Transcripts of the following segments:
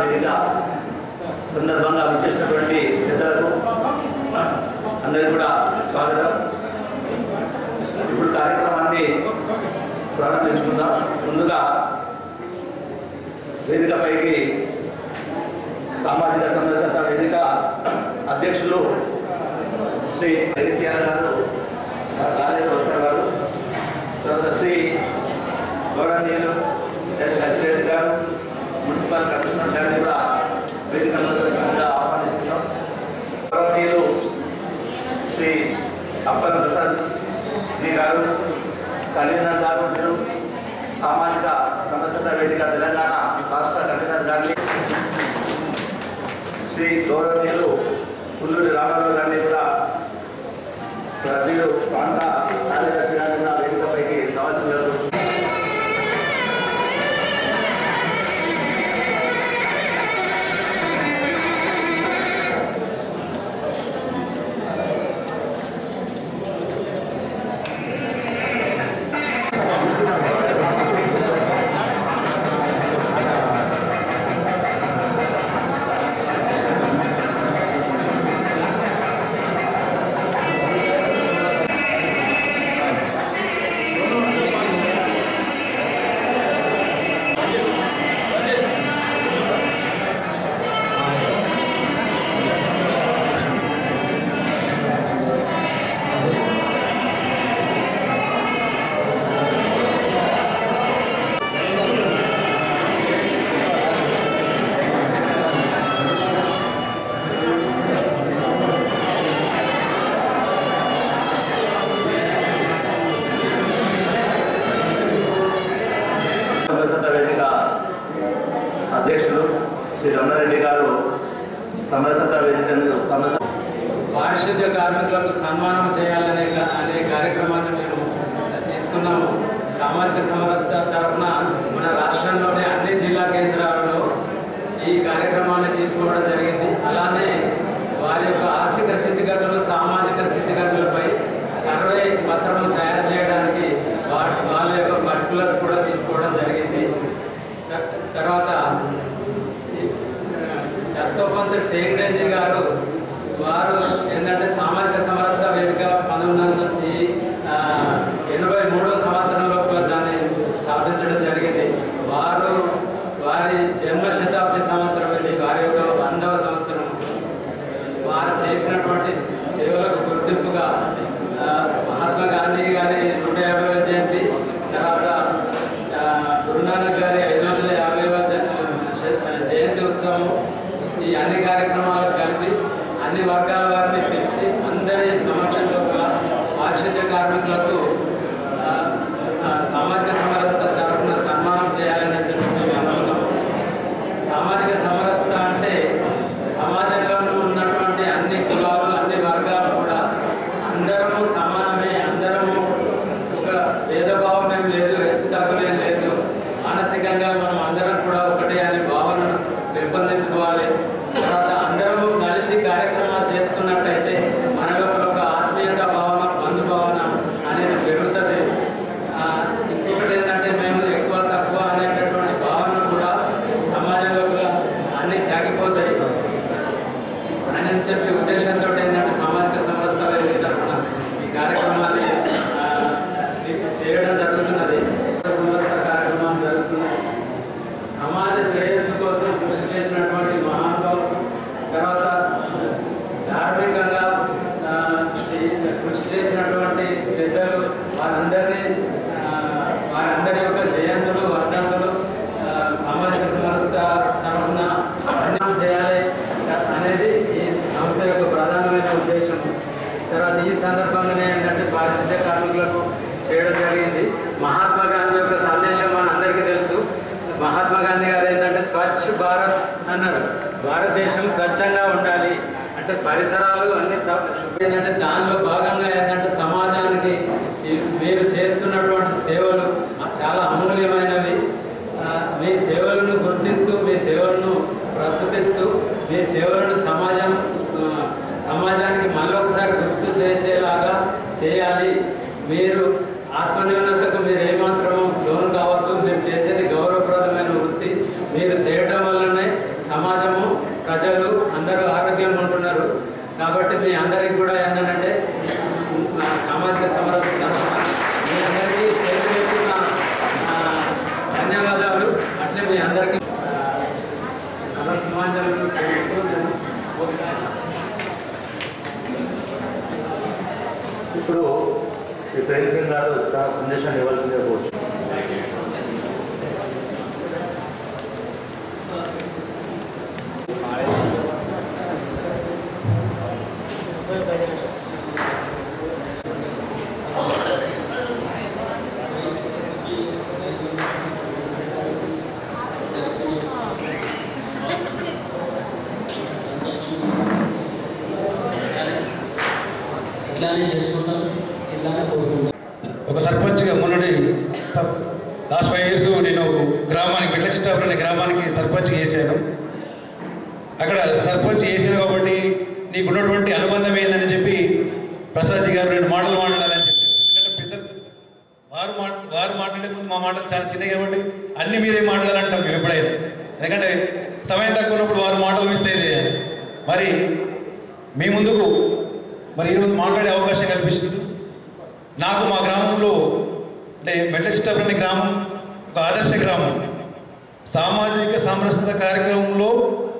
వేదిక సందర్భంగా విచ్చేసినటువంటి పెద్దలకు అందరికీ కూడా స్వాగతం ఇప్పుడు కార్యక్రమాన్ని ప్రారంభించుకుందాం ముందుగా వేదికపైకి సామాజిక సమరసత వేదిక అధ్యక్షులు శ్రీ హరిత్యాల గారు రాజేశ్వర గారు తర్వాత శ్రీ గౌరవనీయులు ఎస్ హసిరెడ్డి గారు మున్సిపల్ కమిషనర్ గారిని కూడా వేదికగా ఆహ్వానిస్తున్నాం గౌరవనీయులు శ్రీ అప్పల ప్రసాద్ జీ గారు కన్వీనర్ గారు మీరు సామాజిక సమస్యల వేదిక తెలంగాణ రాష్ట్ర కన్వీనర్ గారిని శ్రీ గౌరవనీయులు పుల్లూరి రామారావు గారిని కూడా మీరు ప్రాంత కార్యదర్శి గారిని కూడా వేదికపైకి కావాల్సిన సమరసత వేదిక అధ్యక్షులు శ్రీ రమణారెడ్డి గారు సమరసత వేదికను సమరస పారిశుద్ధ్య కార్మికులకు సన్మానం చేయాలనే కా- అనే కార్యక్రమాన్ని మేము తీసుకున్నాము సామాజిక సమరస్త తరఫున మన రాష్ట్రంలోని అన్ని జిల్లా కేంద్రాలలో ఈ కార్యక్రమాన్ని తీసుకోవడం జరిగింది అలానే వారి యొక్క ఆర్థిక స్థితిగతులు సామాజిక స్థితిగతులపై సర్వే పత్రం తయారు చేయడానికి వా- వాళ్ళ యొక్క పర్టికులర్స్ కూడా తీసుకోవడం జరిగింది త- తర్వాత దత్తోపంత్ టేంగ్రేజీ గారు వారు ఏంటంటే సామాజిక సమరసత వేదిక పంతొమ్మిది వందల ఈ, ఆ, ఎనభై మూడవ సంవత్సరం లోపల దాన్ని స్థాపించడం జరిగింది వారు వారి జన్మ శతాబ్ది సంవత్సరం ఇది వారి యొక్క వందవ సంవత్సరం వారు చేసినటువంటి సేవలకు గుర్తింపుగా ఆ, మహాత్మా గాంధీ గారి నూట యాభైవ జయంతి తర్వాత ఆ, గురునానక్ గారి ఐదు వందల యాభైవ జ- శ- జయంతి ఉత్సవం ఈ అన్ని కార్యక్రమాలకు కలిపి అన్ని వర్గాల వారిని పిలిచి అందరి సమక్షంలో కూడా పారిశుద్ధ్య కార్మికులకు ఆ, ఆ, సామాజిక సమరసత తరఫున సన్మానం చేయాలని చెప్పి మేము అనుకున్నాము సామాజిక సమరసత అంటే సమాజంలో ఉన్నటువంటి అన్ని కులాలు అన్ని వర్గాలు కూడా అందరము సమానమే అందరము ఒక భేదభావం ఏం లేదు హెచ్చు తగ్గులేం లేదు మానసికంగా మనం అందరం కూడా ఒకటే అనే భావనను పెంపొందించుకోవాలి తర్వాత అందరము కలిసి కార్యక్రమాలు చేసుకున్నట్టయితే మన లోపల ఒక ఆత్మీయత భావన బంధు భావన అనేది పెరుగుతుంది ఆ, ఇంకొకటి ఏంటంటే మేము ఎక్కువ తక్కువ అనేటటువంటి భావన కూడా సమాజంలో కూడా అన్నీ తగ్గిపోతాయి అని చెప్పి ఉద్దేశంతో ఏంటంటే సామాజిక సంస్థ వేదిక తరఫున ఈ కార్యక్రమాన్ని ఆ, స్వీ- చేయడం జరుగుతున్నది సంస్థ కార్యక్రమం జరుగుతున్నది సమాజ శ్రేయస్సు కోసం కృషి చేసినటువంటి మహానుభావులు తర్వాత ధార్మికంగా ఆ, ఈ కృషి చేసినటువంటి పెద్దలు వారందరినీ ఆ, వారందరి యొక్క జయంతులు వర్ధంతులు ఆ, సామాజిక సంస్థ తరఫున అన్నం చేయాలి అనేది ఈ సంస్థ యొక్క ప్రధానమైన ఉద్దేశం తర్వాత ఈ సందర్భంగానే ఏంటంటే పారిశుద్ధ్య కార్మికులకు చేయడం జరిగింది మహాత్మా గాంధీ యొక్క సందేశం మన అందరికీ తెలుసు మహాత్మా గాంధీ గారు ఏంటంటే స్వచ్ఛ భారత్ అన్నారు భారతదేశం స్వచ్ఛంగా ఉండాలి అంటే పరిసరాలు అన్ని స- శుభ్ర- ఏంటంటే దానిలో భాగంగా ఏంటంటే సమాజానికి ఈ- మీరు చేస్తున్నటువంటి సేవలు ఆ చాలా అమూల్యమైనవి ఆ, మీ సేవలను గుర్తిస్తూ మీ సేవలను ప్రస్తుతిస్తూ మీ సేవలను సమాజం ఆ, సమాజానికి మళ్ళొకసారి గుర్తు చేసేలాగా చేయాలి మీరు ఆత్మన్యూనతకు మీరు ఏమాత్రము లోను కావద్దు మీరు చేసేది గౌరవప్రదమైన వృత్తి మీరు చేయటం వల్లనే సమాజ శ్రీ ప్రేమ్ సింగ్ గారు తన సందేశాన్ని ఇవ్వాల్సిందిగా కోరుతున్నాను ఇలానే చేసుకుంటాం ఇలానే కోరుకుంటాం ఒక సర్పంచ్గా మొన్నటి లాస్ట్ ఫైవ్ ఇయర్స్ నేను గ్రామానికి మెట్ల చిట్టాపురం అనే గ్రామానికి సర్పంచ్ చేశాను అక్కడ సర్పంచ్ చేశాను కాబట్టి నీకు ఉన్నటువంటి అనుబంధం ఏందని చెప్పి ప్రసాద్జీ గారు రెండు మాటలు మాట్లాడాలని చెప్పారు ఎందుకంటే పెద్దలు వారు మాట వారు మాట్లాడే ముందు మా మాటలు చాలా చిన్నవి కాబట్టి అన్ని మీరే మాట్లాడాలంటాం మేము ఎప్పుడైనా ఎందుకంటే సమయం తక్కువ ఉన్నప్పుడు వారు మాటలు మిస్ అయితే మరి మీ ముందుకు మరి ఈరోజు మాట్లాడే అవకాశం కల్పించింది నాకు మా గ్రామంలో అంటే మెట్ల చిట్టపల్లి గ్రామం ఒక ఆదర్శ గ్రామం సామాజిక సామరస్యత కార్యక్రమంలో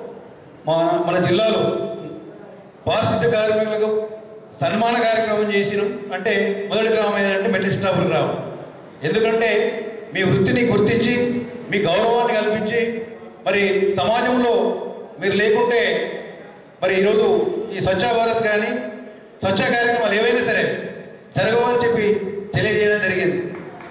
మా మన జిల్లాలో పారిశుద్ధ్య కార్మికులకు సన్మాన కార్యక్రమం చేసినాం అంటే మొదటి గ్రామం ఏదంటే మెట్ల చిట్టాపురం గ్రామం ఎందుకంటే మీ వృత్తిని గుర్తించి మీ గౌరవాన్ని కల్పించి మరి సమాజంలో మీరు లేకుంటే మరి ఈరోజు ఈ స్వచ్ఛ భారత్ కానీ స్వచ్ఛ కార్యక్రమాలు ఏవైనా సరే జరగవు అని చెప్పి తెలియజేయడం జరిగింది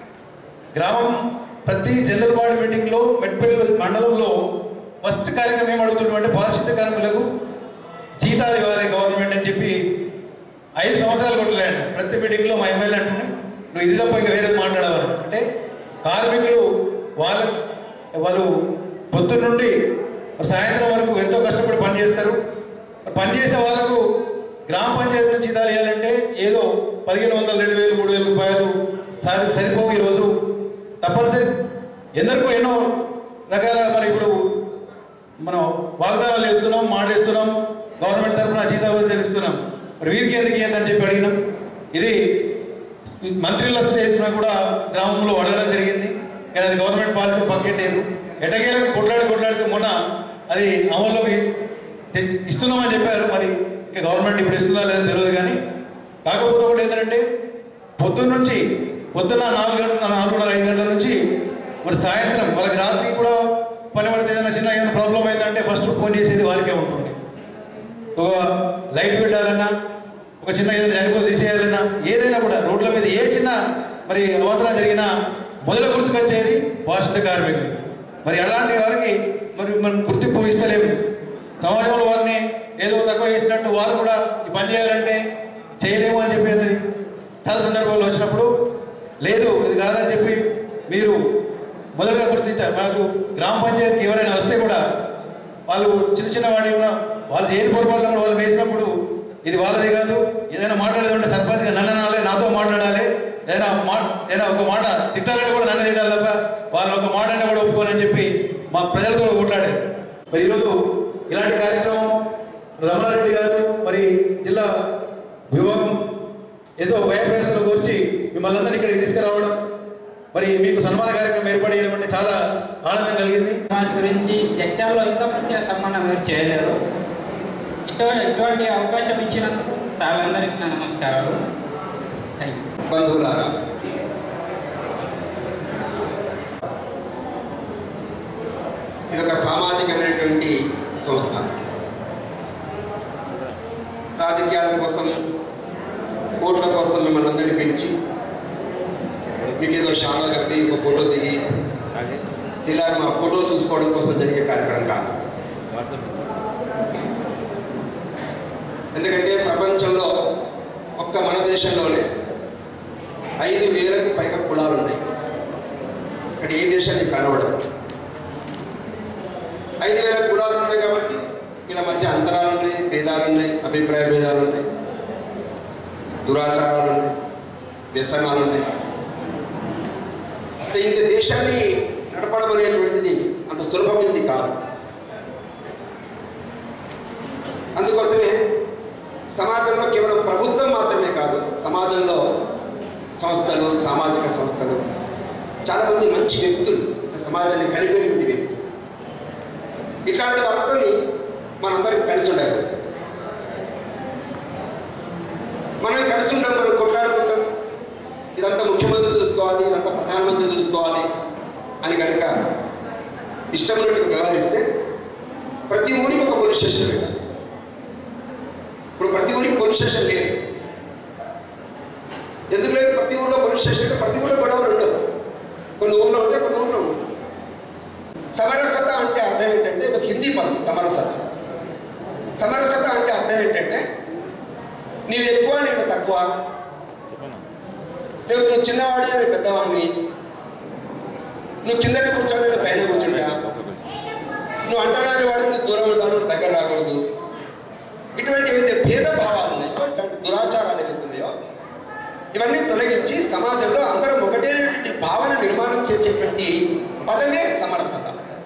గ్రామం ప్రతి జనరల్ బాడీ మీటింగ్లో మెట్పల్లి మండలంలో ఫస్ట్ కార్యక్రమం ఏం అడుగుతున్నాం అంటే పారిశుద్ధ్య కార్మికులకు జీతాలు ఇవ్వాలి గవర్నమెంట్ అని చెప్పి ఐదు సంవత్సరాలు కొట్టలేండి ప్రతి మీటింగ్లో మా ఎమ్మెల్యే అంటున్నాడు నువ్వు ఇది తప్ప ఇంకా వేరేది మాట్లాడవాలి అంటే కార్మికులు వాళ్ళ వాళ్ళు పొద్దున్న నుండి మరి సాయంత్రం వరకు ఎంతో కష్టపడి పని చేస్తారు మరి పని చేసే వాళ్ళకు గ్రామ పంచాయతీ నుంచి జీతాలు ఇవ్వాలంటే ఏదో పదిహేను వందలు రెండు వేలు మూడు వేల రూపాయలు సరి సరిపోవు ఈరోజు తప్పనిసరి ఎందరికో ఎన్నో రకాల మరి ఇప్పుడు మనం వాగ్దానాలు చేస్తున్నాం మాటేస్తున్నాం గవర్నమెంట్ తరఫున జీతాలు తెలుస్తున్నాం మరి వీరికి ఎందుకు ఇయ్యదని చెప్పి అడిగినాం ఇది ఈ మంత్రుల స్టేజ్ మీద కూడా గ్రామంలో అడగడం జరిగింది కానీ అది గవర్నమెంట్ పాలసీ పక్కెట్టారు ఎటకేలకు కొట్లాడి కొట్లాడితే మొన్న అది అమల్లోకి తె- ఇస్తున్నామని చెప్పారు మరి ఇంకా గవర్నమెంట్ ఇప్పుడు ఇస్తుందా లేదో తెలియదు కానీ కాకపోతే ఒకటి ఏంటంటే పొద్దున్న నుంచి పొద్దున్న నాలుగు గంటల నాలుగున్నర ఐదు గంటల నుంచి మరి సాయంత్రం వాళ్ళకి రాత్రి కూడా పని పడితే ఏదైనా చిన్న ఏమైనా ప్రాబ్లం అయిందంటే ఫస్ట్ ఫోన్ చేసేది వారికే ఉంటుంది ఒక లైట్ పెట్టాలన్నా ఒక చిన్న ఏదైనా చనిపోతే తీసేయాలన్నా ఏదైనా కూడా రోడ్ల మీద ఏ చిన్న మరి అవతరం జరిగినా మొదట గుర్తుకొచ్చేది పారిశుద్ధ కార్మికులు మరి అలాంటి వారికి మరి మనం గుర్తింపు ఇస్తలేము సమాజంలో వారిని ఏదో తక్కువ చేసినట్టు వారు కూడా ఈ పని చేయాలంటే చేయలేము అని చెప్పేది చాలా సందర్భాల్లో వచ్చినప్పుడు లేదు ఇది కాదని చెప్పి మీరు మొదటగా గుర్తించారు మనకు గ్రామ పంచాయతీకి ఎవరైనా వస్తే కూడా వాళ్ళు చిన్న చిన్న వాటి ఉన్న వాళ్ళు చేయని పొరపాట్లు కూడా వాళ్ళు వేసినప్పుడు ఇది వాళ్ళదే కాదు ఏదైనా మాట్లాడేది ఉంటే సర్పంచ్గా నన్ను అనాలి నాతో మాట్లాడాలి ఏదైనా మా ఏదైనా ఒక మాట తిట్టాలని కూడా నన్ను తిట్టాలి తప్ప వాళ్ళని ఒక మాట అంటే కూడా ఒప్పుకోనని చెప్పి మా ప్రజలతో కూడా కొట్లాడేది మరి ఈరోజు ఇలాంటి కార్యక్రమం రమణారెడ్డి గారు మరి జిల్లా విభాగం ఏదో భయప్రయాసాలకు వచ్చి మిమ్మల్ని అందరినీ ఇక్కడికి తీసుకురావడం మరి మీకు సన్మాన కార్యక్రమం ఏర్పాటు చేయడం అంటే చాలా ఆనందం కలిగింది సమాజ్ గురించి చట్టంలో ఇంకా ప్రత్యేక సన్మానం మీరు చేయలేరు ఇటు ఇటువంటి అవకాశం ఇచ్చినందుకు సార్ అందరికీ నా నమస్కారాలు థ్యాంక్ యూ బంధువులారా ఇది ఒక సామాజికమైనటువంటి సంస్థ రాజకీయాల కోసం ఓట్ల కోసం మిమ్మల్ని అందరినీ పిలిచి మీకు ఏదో షాలా కప్పి ఒక ఫోటో దిగి ఇలా మా ఫోటో చూసుకోవడం కోసం జరిగే కార్యక్రమం కాదు ఎందుకంటే ప్రపంచంలో ఒక్క మన దేశంలోనే ఐదు వేలకు పైగా కులాలు ఉన్నాయి ఇక్కడ ఏ దేశానికి కనబడదు ఐదు వేల కులాలు ఉన్నాయి కాబట్టి వీళ్ళ మధ్య అంతరాలు ఉన్నాయి భేదాలు ఉన్నాయి అభిప్రాయ భేదాలు ఉన్నాయి దురాచారాలు ఉన్నాయి వ్యసనాలు ఉన్నాయి అంటే ఇంత దేశాన్ని నడపడం అనేటువంటిది అంత సులభమైంది కాదు అందుకోసమే సమాజంలో కేవలం ప్రభుత్వం మాత్రమే కాదు సమాజంలో సంస్థలు సామాజిక సంస్థలు చాలామంది మంచి వ్యక్తులు సమాజాన్ని కలిపేటువంటి వ్యక్తులు ఇట్లాంటి వాళ్ళతో మనందరం కలిసి ఉండాలి మనం కలిసి ఉంటాం మనం కొట్లాడుకుంటాం ఇదంతా ముఖ్యమంత్రి చూసుకోవాలి ఇదంతా ప్రధానమంత్రి చూసుకోవాలి అని కనుక ఇష్టమైనట్టుగా వ్యవహరిస్తే ప్రతి ఊరికి ఒక పోలీస్ స్టేషన్ పెట్టాలి ఇప్పుడు ప్రతి ఊరికి పోలీస్ స్టేషన్ లేదు ఎందుకు లేదు ప్రతి ఊర్లో పోలీస్ స్టేషన్ అంటే ప్రతి ఊర్లో గొడవలు ఉండవు కొన్ని ఊర్లో ఉంటే కొన్ని ఊర్లో ఉండవు సమరసత అంటే అర్థం ఏంటంటే ఇది ఒక హిందీ పదం సమరసత సమరసత అంటే అర్థం ఏంటంటే నీవు ఎక్కువ నేను తక్కువ లేదు నువ్వు చిన్నవాడిని నేను పెద్దవాడిని నువ్వు కిందనే కూర్చోని నేను పైన కూర్చుంటా నువ్వు అంటరాని వాడిని నువ్వు దూరం ఉంటావు నువ్వు దగ్గర రాకూడదు ఇటువంటి ఏవైతే భేదభావాలు ఉన్నాయో ఇట్లాంటి దురాచారాలు ఏవైతే ఉన్నాయో ఇవన్నీ తొలగించి సమాజంలో అందరం ఒకటేటువంటి భావన నిర్మాణం చేసేటువంటి పదమే సమరసత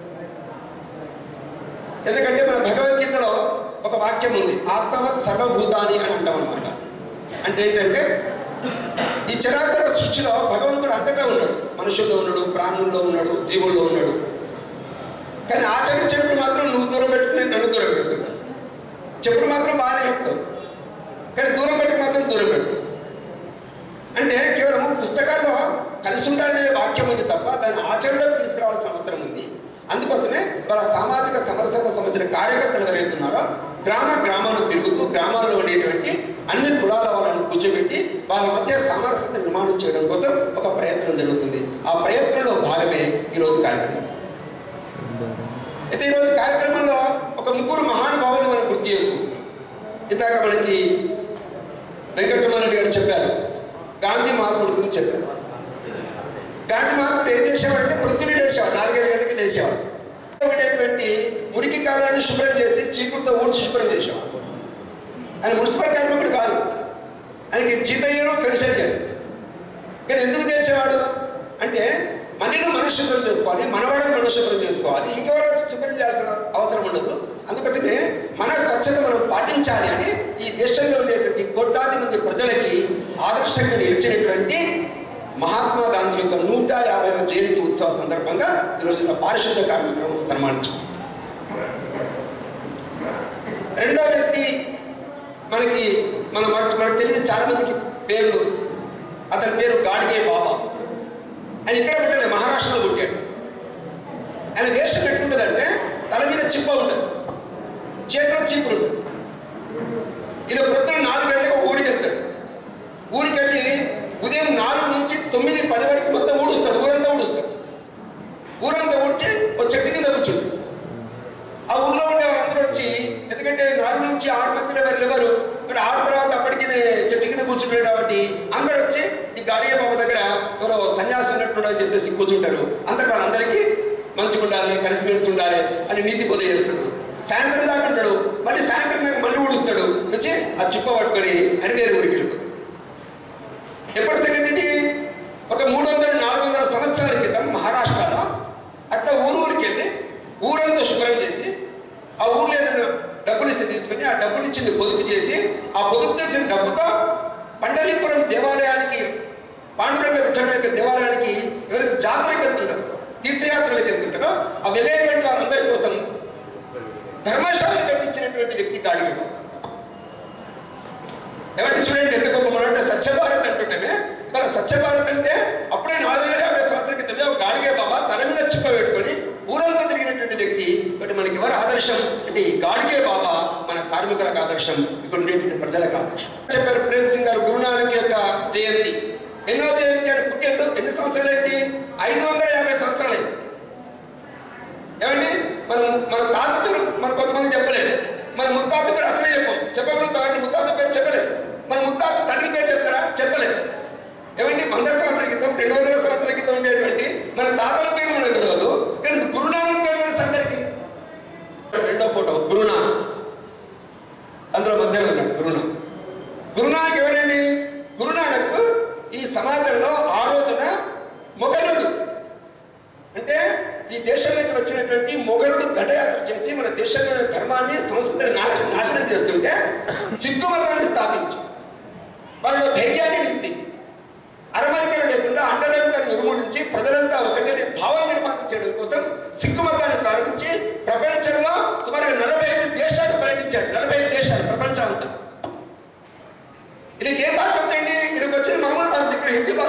ఎందుకంటే మన భగవద్గీతలో ఒక వాక్యం ఉంది ఆత్మవత్ సర్వభూతాని అని అంటాం అనమాట అంటే ఏంటంటే ఈ చరాచర సృష్టిలో భగవంతుడు అంతటా ఉన్నాడు మనుషుల్లో ఉన్నాడు ప్రాణుల్లో ఉన్నాడు జీవుల్లో ఉన్నాడు కానీ ఆచరించేటప్పుడు మాత్రం నువ్వు దూరం పెట్టుకుని నన్ను దూరం పెడుతున్నాడు చెప్పుడు మాత్రం బాగానే చెప్తావు కానీ దూరం పెట్టి మాత్రం దూరం పెడతావు అంటే కేవలం పుస్తకాల్లో కలిసి ఉండాలనే వాక్యం ఉంది తప్ప దాన్ని ఆచరణలోకి తీసుకురావాల్సిన అవసరం ఉంది అందుకోసమే వాళ్ళ సామాజిక సమరసత సంబంధించిన కార్యకర్తలు ఎవరైతున్నారో గ్రామ గ్రామాలు తిరుగుతూ గ్రామాల్లో ఉండేటువంటి అన్ని కులాల వాళ్ళని కూర్చోబెట్టి వాళ్ళ మధ్య సామరస్యత నిర్మాణం చేయడం కోసం ఒక ప్రయత్నం జరుగుతుంది ఆ ప్రయత్నంలో భాగమే ఈరోజు కార్యక్రమం అయితే ఈరోజు కార్యక్రమంలో ఒక ముగ్గురు మహానుభావులు మనం గుర్తు చేసుకుంటున్నాం ఇందాక మనకి వెంకటరమణరెడ్డి గారు చెప్పారు గాంధీ మహాత్ముడి గురించి చెప్పారు గాంధీ మహాత్ముడు ఏం చేసేవాడంటే పృథ్వీని లేచేవాడు నాలుగైదు గంటలకి లేచేవాడు ఉండేటువంటి మురికి కాలాన్ని శుభ్రం చేసి చీపురుతో ఊడ్చి శుభ్రం చేసేవాడు ఆయన మున్సిపల్ కార్మికుడు కాదు ఆయనకి జీతయ్యను పెన్షన్ చేయరు కానీ ఎందుకు చేసేవాడు అంటే మనను మనం శుభ్రం చేసుకోవాలి మనవాడని మనం శుభ్రం చేసుకోవాలి ఇంకెవరో శుభ్రం చేయాల్సిన అవసరం ఉండదు అందుకోసమే మన స్వచ్ఛత మనం పాటించాలి అని ఈ దేశంలో ఉండేటువంటి కోట్లాది మంది ప్రజలకి ఆదర్శంగా నిలిచినటువంటి మహాత్మా గాంధీ యొక్క నూట యాభైవ జయంతి ఉత్సవ సందర్భంగా ఈరోజు పారిశుద్ధ కార్మికులను సన్మానించాం రెండో వ్యక్తి మనకి మన మనకు తెలియదు చాలా మందికి పేర్లు అతని పేరు గాడ్గే బాబా ఆయన ఇక్కడ పుట్టాడు మహారాష్ట్రలో పుట్టాడు ఆయన వేషం ఎట్లుంటుందంటే తల మీద చిప్ప ఉంటుంది చేతిలో చీపురు ఉంటుంది ఇది ప్రొద్దున నాలుగు గంటలకు ఊరికి వెళ్తాడు ఊరికి వెళ్ళి ఉదయం నాలుగు నుంచి తొమ్మిది పది వరకు మొత్తం ఊడుస్తాడు ఊరంతా ఊడుస్తాడు ఊరంతా ఊడ్చి ఒక చెట్టు కింద కూర్చుంటాడు ఆ ఊర్లో ఉండే వాళ్ళందరూ వచ్చి ఎందుకంటే నాలుగు నుంచి ఆరు మధ్యలో ఎవరు ఎవరు ఇక్కడ ఆరు తర్వాత అప్పటికి చెట్టు కింద కూర్చుంటాడు కాబట్టి అందరూ వచ్చి ఈ గాడియ బాబు దగ్గర ఎవరో సన్యాసి ఉన్నట్టు అని చెప్పేసి కూర్చుంటారు అందరు వాళ్ళందరికీ మంచిగా ఉండాలి కలిసిమెలిసి ఉండాలి అని నీతి బోధ చేస్తాడు సాయంత్రం దాకా ఉంటాడు మళ్ళీ సాయంత్రం దాకా మళ్ళీ ఊడుస్తాడు వచ్చి ఆ చిప్ప పట్టుకొని అని వేరే ఊరికి వెళ్ళిపోతాడు ఎప్పుడు సంగతి ఇది ఒక మూడు వందల నాలుగు వందల సంవత్సరాల క్రితం మహారాష్ట్రలో అట్లా ఊరు ఊరికి వెళ్ళి ఊరంతా శుభ్రం చేసి ఆ ఊర్లో ఏదైనా డబ్బులు ఇస్తే తీసుకుని ఆ డబ్బులు ఇచ్చింది పొదుపు చేసి ఆ పొదుపు చేసిన డబ్బుతో పండరీపురం దేవాలయానికి పాండురంగ విఠల యొక్క దేవాలయానికి ఎవరైతే జాతరకి వెళ్తుంటారు తీర్థయాత్రలకు వెళ్తుంటారో ఆ వెళ్ళేటువంటి వారందరి కోసం ధర్మశాలను కట్టించినటువంటి వ్యక్తి గాడిగడు ఏమంటే చూడండి ఎంత గొప్ప మనం అంటే స్వచ్ఛ భారత్ అంటుంటేనే మన స్వచ్ఛ భారత్ అంటే అప్పుడే నాలుగు వేల యాభై సంవత్సరాల క్రితమే ఒక గాడిగే బాబా తల మీద చిప్ప పెట్టుకొని ఊరంతా తిరిగినటువంటి వ్యక్తి బట్ మనకి ఎవరు ఆదర్శం అంటే ఈ గాడిగే బాబా మన కార్మికులకు ఆదర్శం ఇక్కడ ఉండేటువంటి ప్రజలకు ఆదర్శం చెప్పారు ప్రేమ్ సింగ్ గారు గురునానక్ యొక్క జయంతి ఎన్నో జయంతి అని పుట్టి ఎంతో ఎన్ని సంవత్సరాలు అయింది ఐదు వందల యాభై సంవత్సరాలు అయింది ఏమండి మనం మన తాత పేరు మన కొంతమంది చెప్పలేదు మన ముత్తాత పేరు అసలే చెప్పం చెప్పగలుగుతామండి ముత్తాత పేరు చెప్పలేదు మన ముత్తాత తండ్రి పేరు చెప్తారా చెప్పలేదు ఏమండి వంద సంవత్సరాల క్రితం రెండు వందల సంవత్సరాల క్రితం ఉండేటువంటి మన తాతల పేరు మనకు తెలియదు కానీ గురునానక్ పేరు తెలుసు అందరికీ రెండో ఫోటో గురునానక్ అందులో మధ్యలో ఉన్నాడు గురునానక్ గురునానక్ ఎవరండి గురునానక్ ఈ సమాజంలో ఆ రోజున మొగలుడు అంటే ఈ దేశంలోకి వచ్చినటువంటి మొఘలుడు దండయాత్ర చేసి మన దేశంలోని ధర్మాన్ని సంస్కృతిని నాశ- నాశనం చేస్తుంటే సిగ్గు మతాన్ని స్థాపించి వాళ్ళలో ధైర్యాన్ని నింపి అరమరికలు లేకుండా అండరంగాన్ని నిర్మూలించి ప్రజలంతా ఒకటే భావం నిర్మాణం చేయడం కోసం సిగ్గు మతాన్ని ప్రారంభించి ప్రపంచంలో సుమారు నలభై ఐదు దేశాలు పర్యటించాడు నలభై ఐదు దేశాలు ప్రపంచం అంతా ఇది ఏ భాష వచ్చండి ఇక్కడికి వచ్చిన మామూలు భాష ఇక్కడ హిందీ భాష వచ్చింది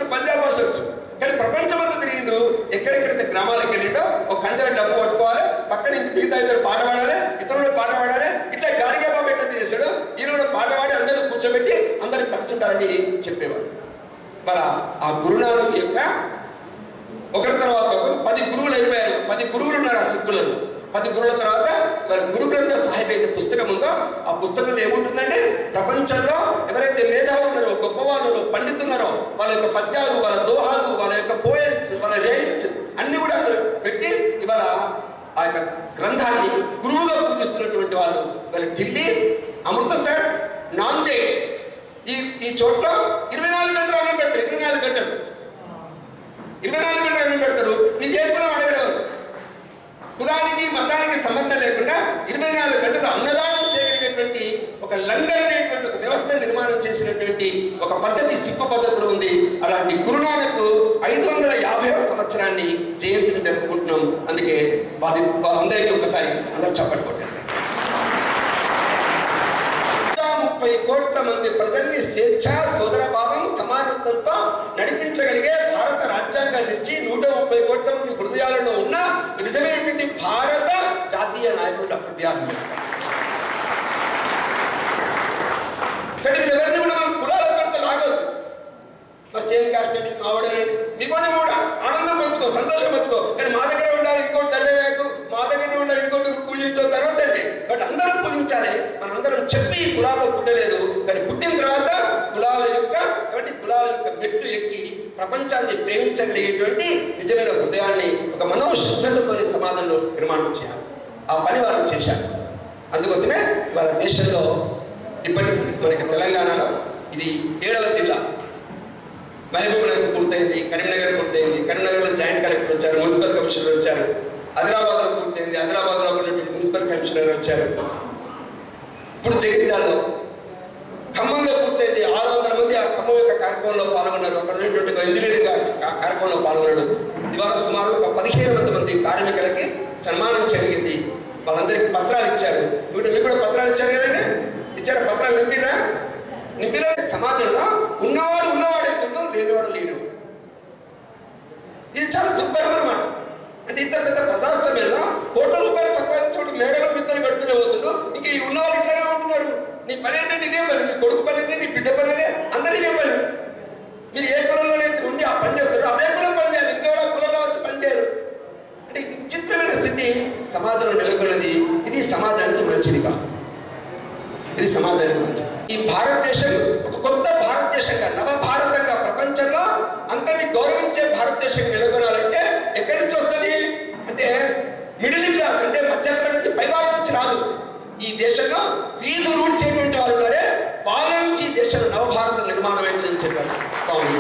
పంజాబ్ భాష వచ్చు కానీ ప్రపంచమంతా తిరిగిండు ఎక్కడెక్కడైతే గ్రామాలకు వెళ్ళిండో ఒక కంజర డబ్బు పట్టుకోవాలి పక్కన ఇంక మిగతా ఇద్దరు పాట పాడాలి ఇతరుడు పాట పాడాలి ఇట్లా గాడిగా బాబు ఎట్లా చేశాడు ఈయన కూడా పాట పాడి అందరిని కూర్చోబెట్టి అందరికి కలిసి ఉంటారని చెప్పేవాడు మన ఆ గురునానక్ యొక్క ఒకరి తర్వాత ఒకరు పది గురువులు అయిపోయారు పది గురువులు ఉన్నారు ఆ సిక్కులలో పది గురువుల తర్వాత మరి గురు గ్రంథ సాహిబ్ అయితే పుస్తకం ఉందో ఆ పుస్తకంలో ఏముంటుందంటే ప్రపంచంలో ఎవరైతే మేధావులు ఉన్నారో గొప్పవాళ్ళు ఉన్నారో పండితులు ఉన్నారో వాళ్ళ యొక్క పద్యాలు వాళ్ళ దోహాలు వాళ్ళ యొక్క పోయమ్స్ వాళ్ళ రైమ్స్ అన్ని కూడా అక్కడ పెట్టి ఇవాళ ఆ యొక్క గ్రంథాన్ని గురువుగా పూజిస్తున్నటువంటి వాళ్ళు వాళ్ళ ఢిల్లీ అమృతసర్ నాందేడ్ ఈ ఈ చోట్ల ఇరవై నాలుగు గంటలు అన్నం పెడతారు ఇరవై నాలుగు గంటలు ఇరవై నాలుగు గంటలు అన్నం పెడతారు నీ చేసుకున్నాం అడగరు కులానికి మతానికి సంబంధం లేకుండా ఇరవై నాలుగు గంటలు అన్నదానం చేయగలిగేటువంటి ఒక లంగర్ అనేటువంటి ఒక వ్యవస్థ నిర్మాణం చేసినటువంటి ఒక పద్ధతి సిక్కు పద్ధతిలో ఉంది అలాంటి గురునానక్ ఐదు వందల యాభై సంవత్సరాన్ని జయంతిని జరుపుకుంటున్నాం అందుకే వారి వాళ్ళందరికీ ఒకసారి అందరూ చప్పట్లు కొట్టండి నూట ముప్పై కోట్ల మంది ప్రజల్ని స్వేచ్ఛ సోదర భావం సమానత్వంతో నడిపించగలిగే భారత రాజ్యాంగాన్ని ఇచ్చి నూట ముప్పై కోట్ల మంది హృదయాలలో ఉన్న నిజమైనటువంటి భారత జాతీయ నాయకుడు డాక్టర్ బిఆర్ అంబేద్కర్ ఇక్కడ వీళ్ళెవరిని కూడా మనం కులాల పేరుతో లాగొద్దు మా సేమ్ కాస్ట్ అండి మా వాడేనండి మీ కూడా కూడా ఆనందం పంచుకో సంతోషం పంచుకో కానీ మా దగ్గర ఉండాలి ఇంకోటి దండ వేయకు మా దగ్గర ఉండాలి ఇంకోటి పూజించో తర్వాత అండి కాబట్టి అందరం పూజించాలి మనందరం చెప్పి ఈ కులాల్లో పుట్టలేదు కానీ పుట్టిన తర్వాత కులాల యొక్క కాబట్టి కులాల యొక్క మెట్టు ఎక్కి ప్రపంచాన్ని ప్రేమించగలిగేటువంటి నిజమైన హృదయాన్ని ఒక మనోశుద్ధతతోని సమాజంలో నిర్మాణం చేయాలి ఆ పని వాళ్ళు చేశారు అందుకోసమే వాళ్ళ దేశంలో ఇప్పటికీ మనకి తెలంగాణలో ఇది ఏడవ జిల్లా మహబూబ్ నగర్ పూర్తయింది కరీంనగర్ పూర్తయింది కరీంనగర్లో జాయింట్ కలెక్టర్ వచ్చారు మున్సిపల్ కమిషనర్ వచ్చారు ఆదిలాబాద్లో పూర్తయింది ఆదిలాబాద్లో ఉన్నటువంటి మున్సిపల్ కమిషనర్ వచ్చారు ఇప్పుడు జగిత్యాలలో ఖమ్మంలో పూర్తయింది ఆరు వందల మంది ఆ ఖమ్మం యొక్క కార్యక్రమంలో పాల్గొన్నారు అక్కడ ఉన్నటువంటి ఒక ఇంజనీరింగ్ కా- కా- కార్యక్రమంలో పాల్గొన్నాడు ఇవాళ సుమారు ఒక పదిహేను వందల మంది కార్మికులకి సన్మానం జరిగింది వాళ్ళందరికీ పత్రాలు ఇచ్చారు మీకు మీకు కూడా పత్రాలు ఇచ్చారు కదండి ఇచ్చారు పత్రాలు నింపిరా నింపిరా సమాజంలో ఉన్నవాడు ఉన్నవాడు అవుతుండో లేనివాడు లేనివాడు ఇది చాలా దుర్భరం అన్నమాట అంటే ఇంత పెద్ద ప్రజాస్వామ్యంలో కోట్ల రూపాయలు సంపాదించడం మేడలో మిత్తలు కడుతూనే పోతుండు ఇంక ఈ ఉన్నవాళ్ళు ఇట్లాగే ఉంటున్నారు నీ పని ఏంటంటే ఇదే పని నీ కొడుకు పని ఇదే నీ బిడ్డ పని ఇదే అందరూ ఇదే పని మీరు ఏ కులంలోనైతే ఉండి ఆ పని చేస్తారో అదే కులం పని చేయాలి ఇంకెవరో కులంలో వచ్చి పని చేయరు అంటే ఇది విచిత్రమైన స్థితి సమాజంలో నెలకొన్నది ఇది సమాజానికి మంచిది కాదు ఇది సమాజానికి మంచిది ఈ భారతదేశం ఒక కొత్త భారతదేశంగా నవ భారతంగా ప్రపంచంలో అందరినీ గౌరవించే భారతదేశం నెలకొనాలంటే ఎక్కడి నుంచి వస్తుంది అంటే మిడిల్ క్లాస్ అంటే మధ్యతరగతి పైవారి నుంచి రాదు ఈ దేశంలో వీధు రూడ్చేటువంటి వాళ్ళు ఉన్నారే వాళ్ళ నుంచి ఈ దేశంలో నవభారత నిర్మాణం అయిందని చెప్పారు స్వామి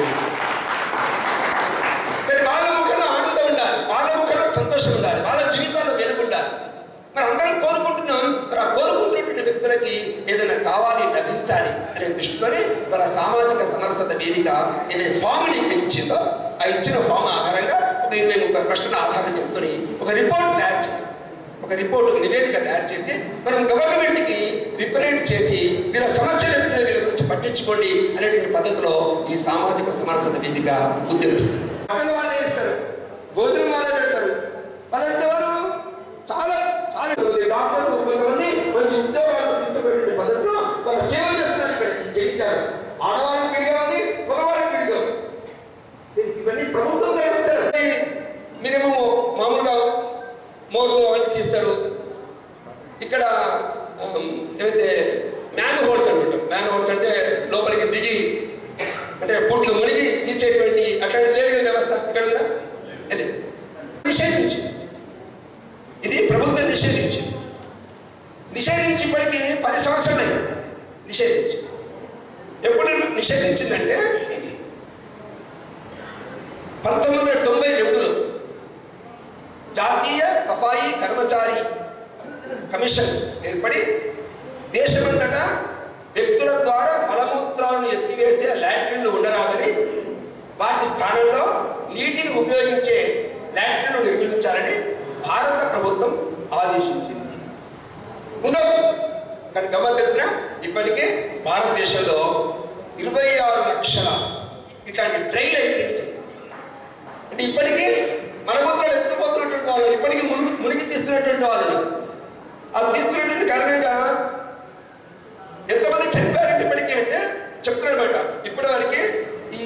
కానీ వాళ్ళ ముఖంలో ఆనందం ఉండాలి వాళ్ళ ముఖంలో సంతోషం ఉండాలి వాళ్ళ జీవితాల్లో వెలుగు ఉండాలి మరి అందరం కోరుకుంటున్నాం మరి ఆ కోరుకుంటున్నటువంటి వ్యక్తులకి ఏదైనా కావాలి లభించాలి అనే దృష్టితోనే మన సామాజిక సమరసత వేదిక ఏదైతే ఫామ్ని ఇచ్చిందో ఆ ఇచ్చిన ఫామ్ ఆధారంగా ఒక ఇరవై ముప్పై ప్రశ్నలు ఆధారం చేసుకొని ఒక రిపోర్ట్ తయారు చేసి ఒక రిపోర్ట్ ఒక నివేదిక తయారు చేసి మనం గవర్నమెంట్కి రిప్రజెంట్ చేసి వీళ్ళ సమస్యలు ఏంటంటే వీళ్ళ గురించి పట్టించుకోండి అనేటువంటి పద్ధతిలో ఈ సామాజిక సమరసత వేదిక ఉద్యమిస్తుంది పక్కన వాళ్ళే ఇస్తారు భోజనం వాళ్ళే పెడతారు వాళ్ళంతా వారు చాలా చాలా డాక్టర్లు కొంతమంది మంచి ఉద్యోగాలు తీసుకుపోయే పద్ధతిలో వాళ్ళు సేవ చేస్తున్నారు ఇక్కడ ఈ జగిత్యాలు ఆడవాళ్ళకి విడిగా ఉంది మగవాళ్ళకి విడిగా ఉంది. ఇవన్నీ ప్రభుత్వం నిర్వహిస్తారు మీరేమో మామూలుగా మోర్లు అవన్నీ తీస్తారు ఇక్కడ ఆమ్, ఏవైతే మ్యాన్ హోల్స్ అంటుంటాం మ్యాన్ హోల్స్ అంటే లోపలికి దిగి అంటే పూర్తిగా మునిగి తీసేటువంటి అట్లాంటిది లేదు కదా వ్యవస్థ ఇక్కడ ఉందా లేదు. నిషేధించి ఇది ప్రభుత్వం నిషేధించి నిషేధించి ఇప్పటికి పది సంవత్సరాలు అయింది నిషేధించి ఎప్పుడు నిషేధించిందంటే పంతొమ్మిది వందల తొంభై రెండులో జాతీయ సఫాయి కర్మచారి కమిషన్ ఏర్పడి దేశమంతటా వ్యక్తుల ద్వారా మలమూత్రాలను ఎత్తివేసే లాట్రిన్లు ఉండరాదని వాటి స్థానంలో నీటిని ఉపయోగించే లాట్రిన్లు నిర్మించాలని భారత ప్రభుత్వం ఆదేశించింది ఉండవు కానీ గమని తెలిసిన ఇప్పటికే భారతదేశంలో ఇరవై ఆరు లక్షల ఇట్లాంటి డ్రై లైఫ్ ప్రింట్స్ అంటే ఇప్పటికీ మలమూత్రాలు ఎత్తుకుపోతున్నటువంటి వాళ్ళు ఇప్పటికీ మునిగి మునిగి తీస్తున్నటువంటి వాళ్ళు ఆ తీస్తున్నటువంటి కారణంగా ఎంతమంది చనిపోయారంటే ఇప్పటికీ అంటే చెప్తున్నారన్నమాట ఇప్పటి వరకు ఈ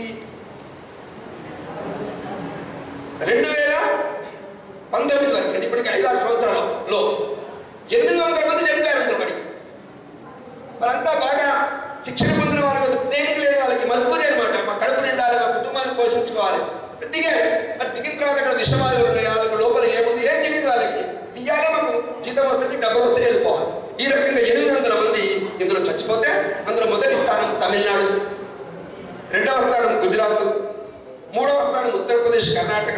రెండు వేల పంతొమ్మిది వరకు అంటే ఇప్పటికి ఐదు ఆరు సంవత్సరాలలో ఎనిమిది వందల మంది చనిపోయారు అందులో పడి వాళ్ళంతా బాగా శిక్షణ పొందిన వాళ్ళకి ట్రైనింగ్ లేదు వాళ్ళకి మజబూరి అనమాట మా కడుపు నిండాలి మా కుటుంబాన్ని పోషించుకోవాలి దిగారు మరి దిగిన తర్వాత అక్కడ విషమాలు ఉన్నాయి వాళ్ళకి లోపల ఏముంది ఏం తెలియదు వాళ్ళకి దిగాలి మాకు జీతం వస్తుంది డబ్బులు వస్తే వెళ్ళిపోవాలి ఈ రకంగా ఎనిమిది వందల మంది ఇందులో చచ్చిపోతే అందులో మొదటి స్థానం తమిళనాడు రెండవ స్థానం గుజరాత్ మూడవ స్థానం ఉత్తరప్రదేశ్ కర్ణాటక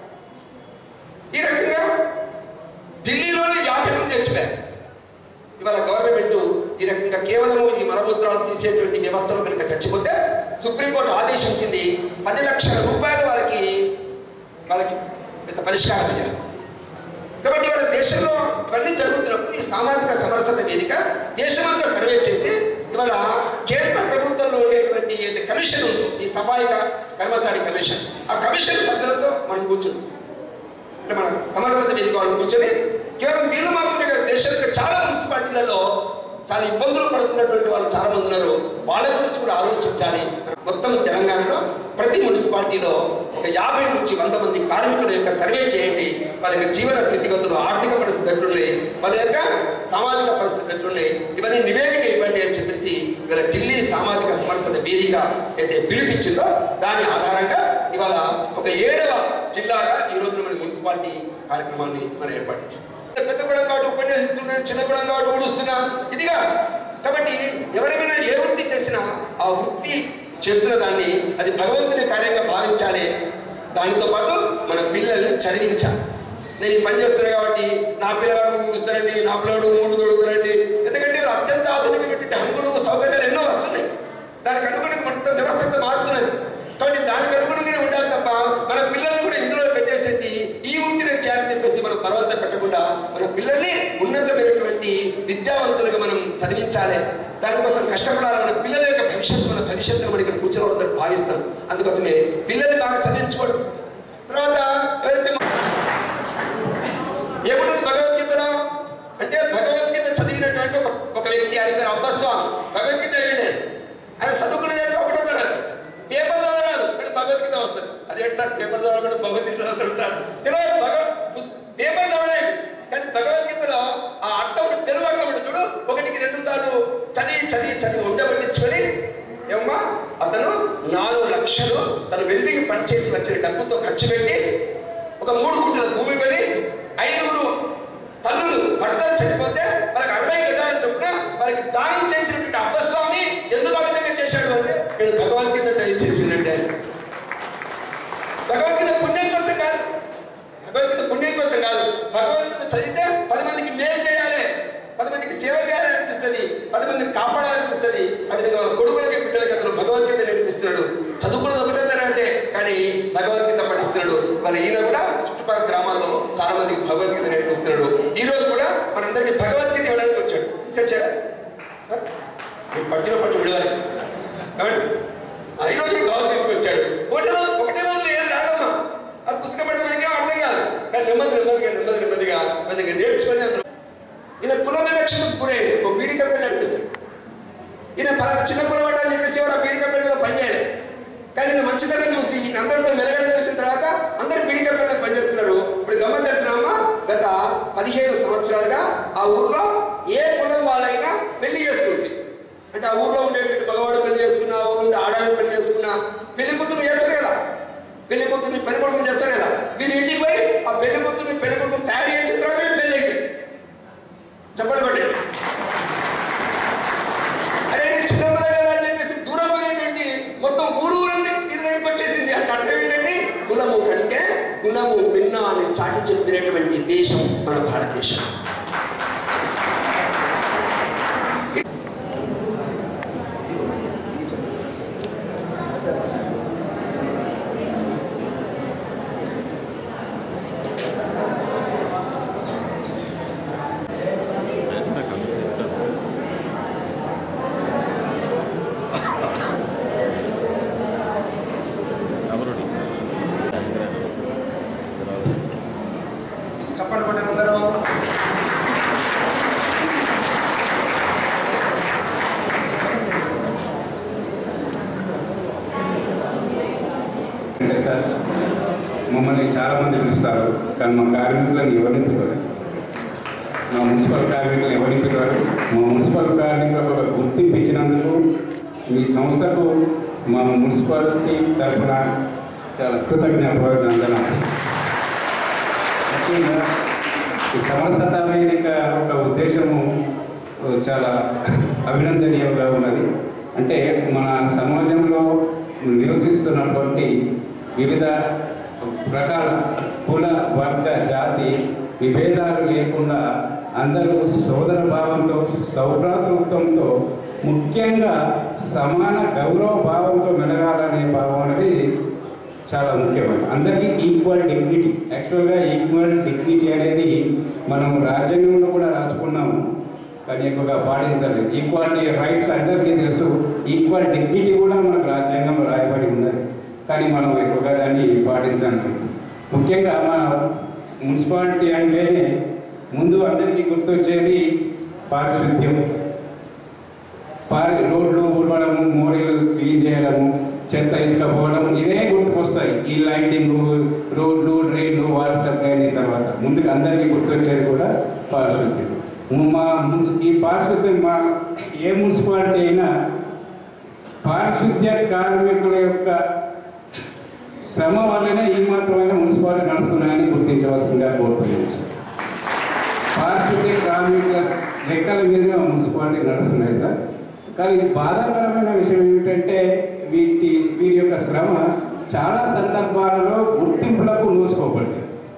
ఈ రకంగా ఢిల్లీలోనే యాభై మంది చచ్చిపోయారు ఇవాళ గవర్నమెంట్ ఈ రకంగా కేవలం ఈ మలమూత్రాలు తీసేటువంటి వ్యవస్థలో కనుక చచ్చిపోతే సుప్రీంకోర్టు ఆదేశించింది పది లక్షల రూపాయలు వాళ్ళకి వాళ్ళకి పెద్ద పరిష్కారం చేయాలి కాబట్టి ఇవాళ దేశంలో ఇవన్నీ జరుగుతున్నప్పుడు ఈ సామాజిక సమరసత వేదిక దేశమంతా సర్వే చేసి ఇవాళ కేంద్ర ప్రభుత్వంలో ఉండేటువంటి ఏదైతే కమిషన్ ఉందో ఈ సఫాయిక కర్మచారి కమిషన్ ఆ కమిషన్ సభ్యులతో మనం కూర్చున్నాం అంటే మన సమరసత వేదిక వాళ్ళు కూర్చొని కేవలం వీళ్ళు మాత్రమే కాదు దేశంలో చాలా మున్సిపాలిటీలలో చాలా ఇబ్బందులు పడుతున్నటువంటి వాళ్ళు చాలా మంది ఉన్నారు వాళ్ళ గురించి కూడా ఆలోచించాలి మొత్తం తెలంగాణలో ప్రతి మున్సిపాలిటీలో ఒక యాభై నుంచి వంద మంది కార్మికుల యొక్క సర్వే చేయండి వాళ్ళ యొక్క జీవన స్థితిగతులు ఆర్థిక పరిస్థితి ఎట్లున్నాయి వాళ్ళ యొక్క సామాజిక పరిస్థితి ఎట్లున్నాయి ఇవన్నీ నివేదిక ఇవ్వండి అని చెప్పేసి ఇవాళ ఢిల్లీ సామాజిక సమరసత వేదిక అయితే పిలిపించిందో దాని ఆధారంగా ఇవాళ ఒక ఏడవ జిల్లాగా ఈ రోజున మన మున్సిపాలిటీ కార్యక్రమాన్ని మనం ఏర్పాటు చేశాం. పెద్ద కులం కాబట్టి ఉపన్యసిస్తున్నాను చిన్న కులం కాబట్టి ఊడుస్తున్నా ఇదిగా కాబట్టి ఎవరైనా ఏ వృత్తి చేసినా ఆ వృత్తి చేస్తున్న దాన్ని అది భగవంతుని కార్యంగా భావించాలి దానితో పాటు మన పిల్లల్ని చదివించాలి నేను ఈ పని చేస్తున్నా కాబట్టి నా పిల్లగాడు ఊడుస్తారండి నా పిల్లగాడు మూడు తోడుతారండి ఎందుకంటే ఇవాళ అత్యంత ఆధునికమైనటువంటి హంగులు సౌకర్యాలు ఎన్నో వస్తున్నాయి దానికి అనుగుణంగా మొత్తం వ్యవస్థ అంతా మారుతున్నది కాబట్టి దానికి అనుగుణంగానే ఉండాలి తప్ప మన పిల్లల్ని కూడా ఇందులో పెట్టేసేసి ఈ వృత్తిని చేయాలని చెప్పేసి మనం పర్వతం పెట్టకుండా మన పిల్లల్ని ఉన్నతమైనటువంటి విద్యావంతులుగా మనం చదివించాలి దానికోసం కష్టపడాలి మన పిల్లల యొక్క భవిష్యత్తు మన భవిష్యత్తును మనం ఇక్కడ కూర్చోవడం భావిస్తాం అందుకోసమే పిల్లల్ని బాగా చదివించుకోవడం తర్వాత ఎవరైతే మా- ఏముంటుంది భగవద్గీతలో అంటే భగవద్గీత చదివినటువంటి ఒక ఒక వ్యక్తి ఆయన పేరు అబ్బస్వామి భగవద్గీత చదివిండే ఆయన చదువుకునేది అంటే ఒకటో తరగతి పేపర్ చదవరాదు కానీ భగవద్గీత వస్తుంది అదేంటి సార్ పేపర్ చదవకుండా భగవద్గీత చదువుతాడు సార్ తెలియదు భగవద్ పుస్- పేపర్ చదవలేడు కానీ భగవద్గీతలో ఆ అర్థం ఉంటుంది, తెలుగు అర్థం ఉంటుంది చూడు ఒకటికి రెండు సార్లు చదివి చదివి చదివి ఉండబట్టించుకొని ఏమమ్మా అతను నాలుగు లక్షలు తన వెండికి పనిచేసి వచ్చిన డబ్బుతో ఖర్చు పెట్టి ఒక మూడు గుంటల భూమి కొని ఐదుగురు తల్లులు భర్తలు చనిపోతే వాళ్ళకి అరవై గజాలు చొప్పున వాళ్ళకి దానం చేసినటువంటి అబ్బస్వామి ఎందుకు ఆ విధంగా చేశాడు అంటే నేను భగవద్గీత దయచేసిందంటే భగవద్గీత పుణ్యం కోసం కాదు భగవద్గీత పుణ్యం కోసం కాదు భగవద్గీత చదివితే పది మందికి మేలు చేయాలి పది మందికి సేవ చేయాలని అనిపిస్తుంది పది మందిని కాపాడాలనిపిస్తుంది ఆ విధంగా వాళ్ళ కొడుకులకి బిడ్డలకి అతను భగవద్గీత నేర్పిస్తున్నాడు చదువుకున్నది ఒకటే తరగతే కానీ భగవద్గీత పఠిస్తున్నాడు వాళ్ళ ఈయన కూడా చుట్టుపక్కల గ్రామాల్లో చాలా మందికి భగవద్గీత నేర్పిస్తున్నాడు ఈ రోజు కూడా మనందరికీ భగవద్గీత ఇవ్వడానికి వచ్చాడు తీసుకొచ్చారా మీరు పట్టిన పట్టు విడవాలి కాబట్టి ఆ ఈ రోజు కూడా భగవద్గీత తీసుకొచ్చాడు ఒకటి రోజు ఒకటే రోజులో ఏది రాదమ్మా ఆ పుస్తకం పట్టు మనకేం అర్థం కాదు కానీ నెమ్మది నెమ్మదిగా నెమ్మది నెమ్మదిగా కొద్దిగా నేర్చుకొని అందులో ఈయన కుల వివక్షకు గురయ్యాడు ఒక బీడీ కంపెనీ నడిపిస్తాడు ఈయన పలానా చిన్న కులవాడ అని చెప్పేసి ఎవరు ఆ బీడీ కంపెనీలో పనిచేయాలి కానీ ఈయన మంచితనం చూసి ఈయన అందరితో మెలగడం చూసిన తర్వాత అందరు బీడీ కంపెనీలో పనిచేస్తున్నారు ఇప్పుడు గమని తెలిసినామా గత పదిహేను సంవత్సరాలుగా ఆ ఊర్లో ఏ కులం వాళ్ళైనా పెళ్లి చేసుకుంది అంటే ఆ ఊర్లో ఉండేటువంటి మగవాడు పెళ్లి చేసుకున్నా ఆ ఊర్లో ఉండే ఆడవాడు పెళ్లి చేసుకున్నా పెళ్లి కూతురు చేస్తారు కదా పెళ్లి కూతుర్ని పెళ్లి కొడుకుని చేస్తారు కదా వీళ్ళు ఇంటికి పోయి ఆ పెళ్లి కూతుర్ని పెళ్లి కొడుకుని తయారు చేసిన తర్వాత పెళ్లి అయింది చెప్పలు కొట్టండి అరే నేను చిన్నపిల్ల కదా అని చెప్పేసి దూరం పోయినటువంటి మొత్తం ఊరు ఊరంది ఇది దగ్గరికి వచ్చేసింది అంటే అర్థం ఏంటంటే కులము కంటే కులము భిన్న అని చాటి చెప్పినటువంటి దేశం మన భారతదేశం మమ్మల్ని చాలామంది పిలుస్తారు కానీ మా కార్మికులను ఎవరిని పిలవలేదు మా మున్సిపల్ కార్మికులు ఎవరిని పిలవరు మా మున్సిపల్ కార్మికులకు ఒక గుర్తింపు ఇచ్చినందుకు మీ సంస్థకు మా మున్సిపాలిటీ తరఫున చాలా కృతజ్ఞాపన ముఖ్యంగా ఈ సమరసత వేదిక ఒక ఉద్దేశము చాలా అభినందనీయంగా ఉన్నది అంటే మన సమాజంలో నివసిస్తున్నటువంటి వివిధ రకాల కుల వర్గ జాతి విభేదాలు లేకుండా అందరూ సోదర భావంతో సౌభ్రాతృత్వంతో ముఖ్యంగా సమాన గౌరవ భావంతో మెలగాలనే భావం అనేది చాలా ముఖ్యమైన అందరికీ ఈక్వల్ డిగ్నిటీ యాక్చువల్గా ఈక్వల్ డిగ్నిటీ అనేది మనం రాజ్యాంగంలో కూడా రాసుకున్నాము కానీ ఎక్కువగా పాటించాలి ఈక్వాలిటీ రైట్స్ అందరికీ తెలుసు ఈక్వల్ డిగ్నిటీ కూడా మనకు రాజ్యాంగంలో రాయబడి ఉన్నది కానీ మనం ఎక్కువగా దాన్ని పాటించాలి ముఖ్యంగా మన మున్సిపాలిటీ అంటే ముందు అందరికీ గుర్తొచ్చేది పారిశుద్ధ్యం పారి రోడ్లు ఊడవడము మోరీలు క్లీన్ చేయడము చెత్త ఎత్తుకపోవడం ఇదే గుర్తుకొస్తాయి ఈ లైటింగ్ రోడ్లు డ్రైన్లు వాటర్ సప్లై అయిన తర్వాత ముందుకు అందరికీ గుర్తొచ్చేది కూడా పారిశుద్ధ్యం మా మున్సి ఈ పారిశుద్ధ్యం మా ఏ మున్సిపాలిటీ అయినా పారిశుద్ధ్య కార్మికుల యొక్క శ్రమ వల్లనే ఈ మాత్రమైన మున్సిపాలిటీ నడుస్తున్నాయని గుర్తించవలసిందిగా కోరుతున్నాను పారిశుద్ధ్య కార్మికుల లెక్కల మీద మున్సిపాలిటీ నడుస్తున్నాయి సార్ కానీ బాధాకరమైన విషయం ఏమిటంటే వీటి వీరి యొక్క శ్రమ చాలా సందర్భాలలో గుర్తింపులకు నోసుకోబడింది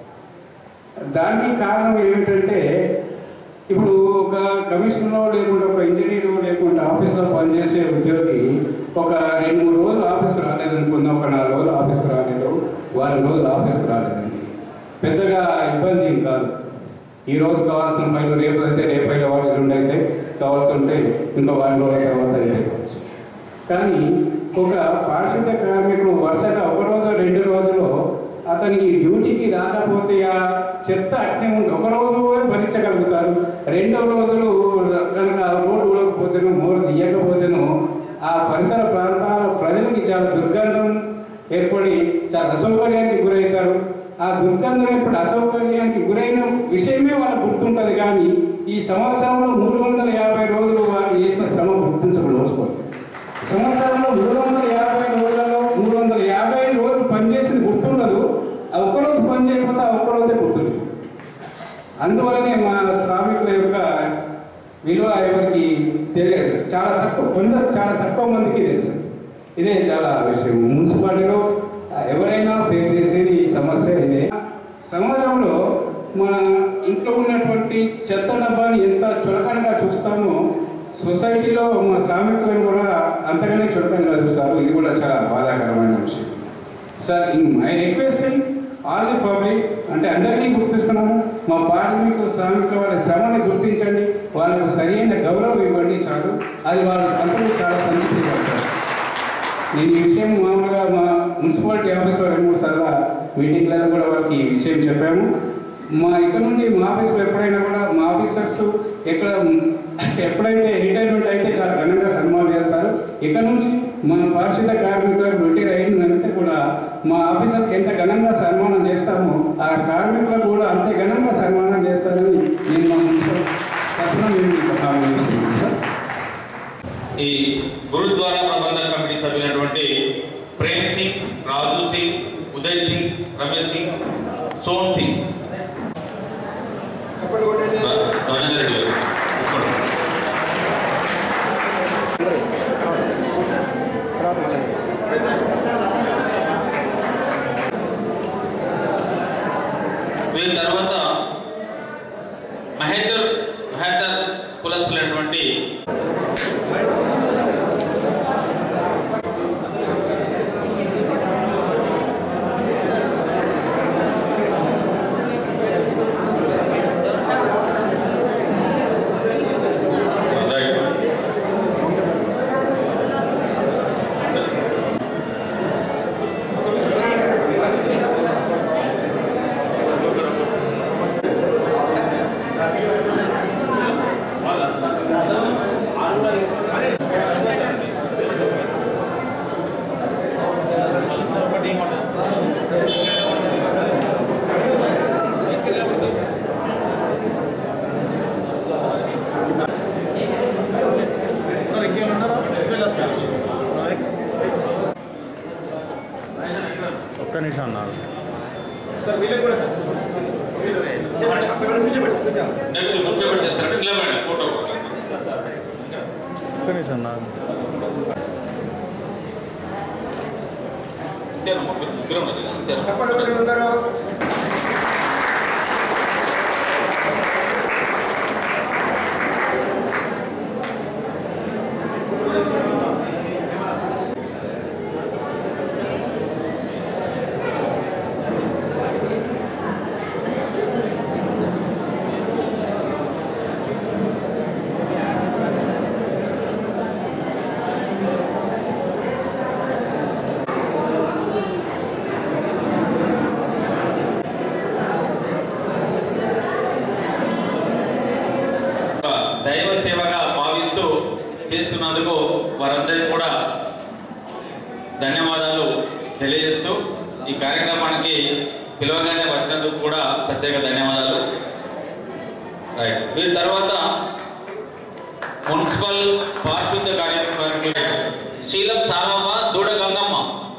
దానికి కారణం ఏమిటంటే ఇప్పుడు ఒక కమిషనరో లేకుంటే ఒక ఇంజనీరు లేకుంటే ఆఫీస్లో పనిచేసే ఉద్యోగి ఒక రెండు మూడు రోజులు ఆఫీస్కి రాలేదనుకుందాం ఒక నాలుగు రోజులు ఆఫీస్కి రాలేదు వారం రోజులు ఆఫీస్కి రాలేదండి పెద్దగా ఇబ్బంది ఏం కాదు ఈ రోజు కావాల్సిన ఫైలు రేపు అయితే రేపు అయితే వాళ్ళు ఎల్లుండి అయితే కావాల్సి ఉంటే ఇంకా వారం రోజుల తర్వాత అయిపోవచ్చు కానీ ఒక పారిశుద్ధ్య కార్మికుడు వరుసగా ఒక రోజు రెండు రోజులు అతనికి డ్యూటీకి రాకపోతే ఆ చెత్త అట్నే ఉంది ఒక రోజు భరించగలుగుతారు రెండో రోజులు కనుక రోడ్డు ఊడకపోతేనో మోరు తీయకపోతేనో ఆ పరిసర ప్రాంతాల ప్రజలకి చాలా దుర్గంధం ఏర్పడి చాలా అసౌకర్యానికి గురవుతారు ఆ దుర్గంధం ఇప్పుడు అసౌకర్యానికి గురైన విషయమే వాళ్ళకు గుర్తుంటుంది కానీ ఈ సంవత్సరంలో మూడు వందల యాభై రోజులు వారు చేసిన శ్రమ గుర్తించబడి సంవత్సరంలో మూడు వందల యాభై రోజులలో మూడు వందల యాభై రోజులు పనిచేసింది గుర్తుండదు ఆ ఒక్కరోజు పని చేయకపోతే ఆ ఒక్కరోజే గుర్తుంది అందువలనే మా శ్రామికుల యొక్క విలువ ఎవరికి తెలియదు చాలా తక్కువ కొందరు చాలా తక్కువ మందికి తెలుసు ఇదే చాలా విషయం మున్సిపాలిటీలో ఆ, ఎవరైనా ఫేస్ చేసేది ఈ సమస్య ఇదే సమాజంలో మన ఇంట్లో ఉన్నటువంటి చెత్త డబ్బాని ఎంత చులకనగా చూస్తామో సొసైటీలో మా శ్రామికులను కూడా అంతగానే చులకనగా చూస్తారు ఇది కూడా చాలా బాధాకరమైన విషయం sir I requesting all the public అంటే అందరికీ గుర్తిస్తున్నాము మా కార్మికులు శ్రామికుల వారి శ్రమని గుర్తించండి వాళ్ళకు సరైన గౌరవం ఇవ్వండి చాలు అది వాళ్ళు అందరూ చాలా సంతృప్తి పడతారు నేను ఈ విషయం మామూలుగా మా మున్సిపాలిటీ ఆఫీస్లో రెండు మూడు సార్లు మీటింగ్లలో కూడా వాళ్ళకి ఈ విషయం చెప్పాము మా ఇక్కడ నుండి మా ఆఫీస్లో ఎప్పుడైనా కూడా మా ఆఫీసర్స్ ఎక్కడ ఎప్పుడైతే రిటైర్మెంట్ అయితే చాలా ఘనంగా సన్మానం చేస్తారు ఇక్కడ నుంచి మా పారిశుద్ధ కార్మికులకు రిటైర్ అయిందంటే కూడా మా ఆఫీసర్కి ఎంత ఘనంగా సన్మానం చేస్తామో ఆ కార్మికులకు కూడా అంతే ఘనంగా సన్మానం చేస్తారని నేను మా మున్సిపల్ తరఫున మేము మీకు హామీ ఇస్తున్నాను సార్ ఈ గురుద్వారా ప్రబంధ కమిటీ సభ్యులైనటువంటి ప్రేమ్ సింగ్ రాజు సింగ్ ఉదయ్ సింగ్ రమేష్ సింగ్ సోమ్ సింగ్ ర- రవీంద్ర రెడ్డి గారు తీసుకోండి. వీరి తర్వాత మహేందర్ మహేందర్ కులస్తులైనటువంటి రైట్ ఆరు గణేష్ అన్నారు నెక్స్ట్ కూర్చోబెట్టేస్తారంటే నిలబడండి ఫోటో గణేష్ అన్నారు ఇంతేనమ్మా ముగ్గురు ఉన్నది అంతే చెప్పండి ఒకటి అందరూ ఒక దైవ సేవగా భావిస్తూ చేస్తున్నందుకు వారందరికీ కూడా ధన్యవాదాలు తెలియజేస్తూ ఈ కార్యక్రమానికి పిలవగానే వచ్చినందుకు కూడా ప్రత్యేక ధన్యవాదాలు రైట్ వీరి తర్వాత మున్సిపల్ పారిశుద్ధ కార్యక్రమానికి శీలం సారమ్మ దూడ గంగమ్మ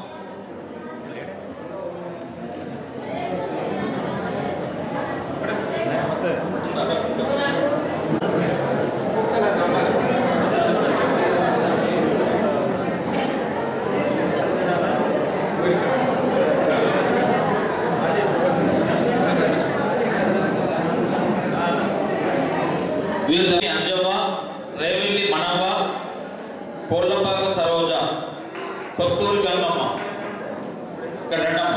వీరి అంజవ్వ రేవెల్లి మనవ్వ కోళ్ళపాక సరోజ కొత్తూరు గంగమ్మ ఇక్కడ రండమ్మ